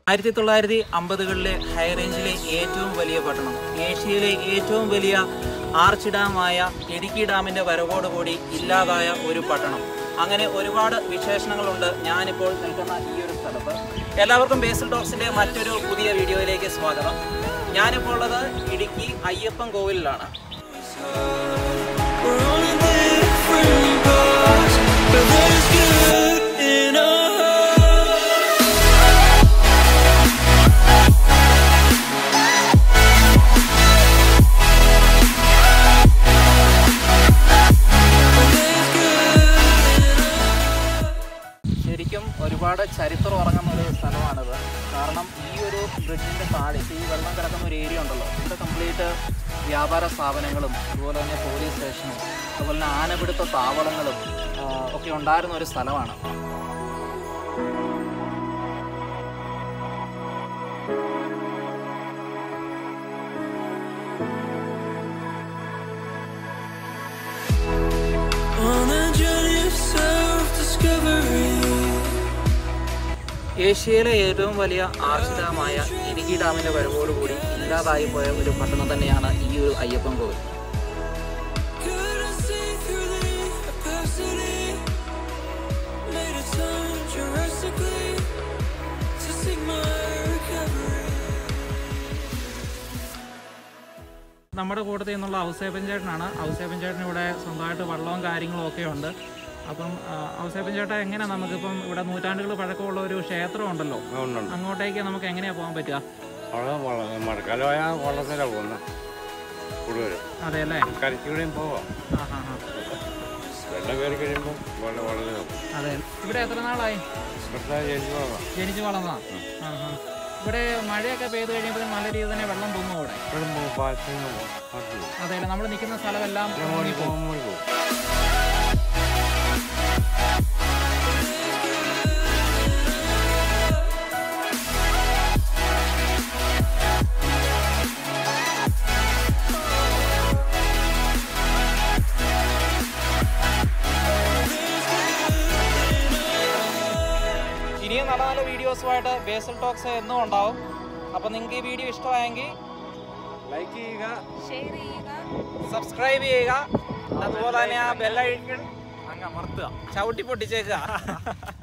ആയിരത്തി തൊള്ളായിരത്തി അമ്പതുകളിലെ ഹൈ റേഞ്ചിലെ ഏറ്റവും വലിയ പട്ടണം ഏഷ്യയിലെ ഏറ്റവും വലിയ ആർച്ച് ഡാമായ ഇടുക്കി ഡാമിൻ്റെ വരവോടുകൂടി ഇല്ലാതായ ഒരു പട്ടണം അങ്ങനെ ഒരുപാട് വിശേഷണങ്ങളുണ്ട് ഞാനിപ്പോൾ നിൽക്കുന്ന ഈ ഒരു സ്ഥലത്ത് എല്ലാവർക്കും ബേസിൽ ടോക്സിൻ്റെ മറ്റൊരു പുതിയ വീഡിയോയിലേക്ക് സ്വാഗതം ഞാനിപ്പോൾ ഉള്ളത് Idukki Ayyappan കോവിലിലാണ് We're on a different path, but there's good in our hearts. There's good in ശരിക്കും ഒരുപാട് ചരിത്രം ഉറങ്ങുന്ന ഒരു സ്ഥലമാണിത് കാരണം ഈ ഒരു ബ്രിഡ്ജിൻ്റെ താഴെ ഇപ്പൊ ഈ വെള്ളം കിടക്കുന്ന ഒരു ഏരിയ ഉണ്ടല്ലോ ഇവിടെ കംപ്ലീറ്റ് വ്യാപാര സ്ഥാപനങ്ങളും അതുപോലെ തന്നെ പോലീസ് സ്റ്റേഷനും അതുപോലെ തന്നെ ആനപിടുത്ത താവളങ്ങളും ആ, ഒക്കെ ഉണ്ടായിരുന്ന ഒരു സ്ഥലമാണ് On a journey of self-discovery. ഏഷ്യയിലെ ഏറ്റവും വലിയ ആർച്ച് ഡാമായ ഇടുക്കി ഡാമിൻ്റെ വരവോടുകൂടി ഇല്ലാതായി പോയ ഒരു പട്ടണം തന്നെയാണ് ഈ ഒരു അയ്യപ്പൻ കോവിൽ Could I see through the opacity? Made a turn drastically to seek my recovery. നമ്മുടെ കൂട്ടത്തിൽ നിന്നുള്ള ഔസേപ്പൻ ചേട്ടനാണ് ഔസേപ്പൻ ചേട്ടൻ ഇവിടെ സ്വന്തമായിട്ട് വള്ളവും കാര്യങ്ങളും ഒക്കെ ഉണ്ട് അപ്പം ആ, ഔസേപ്പൻ ചേട്ടാ എങ്ങനെ നമുക്കിപ്പം ഇവിടെ നൂറ്റാണ്ടുകൾ പഴക്കമുള്ള ഒരു ക്ഷേത്രം ഉണ്ടല്ലോ ഉണ്ടുണ്ട് അങ്ങോട്ടേക്ക് നമുക്ക് എങ്ങനെയാ പോകാൻ പറ്റുക അവിടെ വള്ള മഴക്കാലമായ വള്ളത്തിലാണ് പോകുന്നത് കൂടുതൽ അതെ അല്ലേ കരയ്ക്കൂടെയും പോവാം ആ ഹാ ഹാ വെള്ളം കയറി കഴിയുമ്പോൾ വെള്ളം വളരെ അതെ ഇവിടെ എത്ര നാളായി ഇവിടുത്തെ ജനിച്ചു പോകാം ജനിച്ചു വളർന്നതാ ആ ഹാ ഇവിടെ മഴയൊക്കെ പെയ്ത് കഴിയുമ്പോൾ നല്ല രീതിയിൽ തന്നെ വെള്ളം പൊങ്ങും ഇവിടെ ഇപ്പോഴും പാലത്തിന് അതെ അല്ലേ നമ്മൾ നിൽക്കുന്ന സ്ഥലമെല്ലാം മോടി പോകും മോടി പോകും ഇനിയും നല്ല നല്ല വീഡിയോസുമായിട്ട് ബേസൽ ടോക്സ് എന്നും ഉണ്ടാവും അപ്പം നിങ്ങൾക്ക് ഈ വീഡിയോ ഇഷ്ടമായെങ്കിൽ ലൈക്ക് ചെയ്യുക ഷെയർ ചെയ്യുക സബ്സ്ക്രൈബ് ചെയ്യുക അതുപോലെ തന്നെ ആ ബെല്ലൈക്കൺ അങ്ങ് അമർത്തുക ചവിട്ടി പൊട്ടിച്ചേക്കുക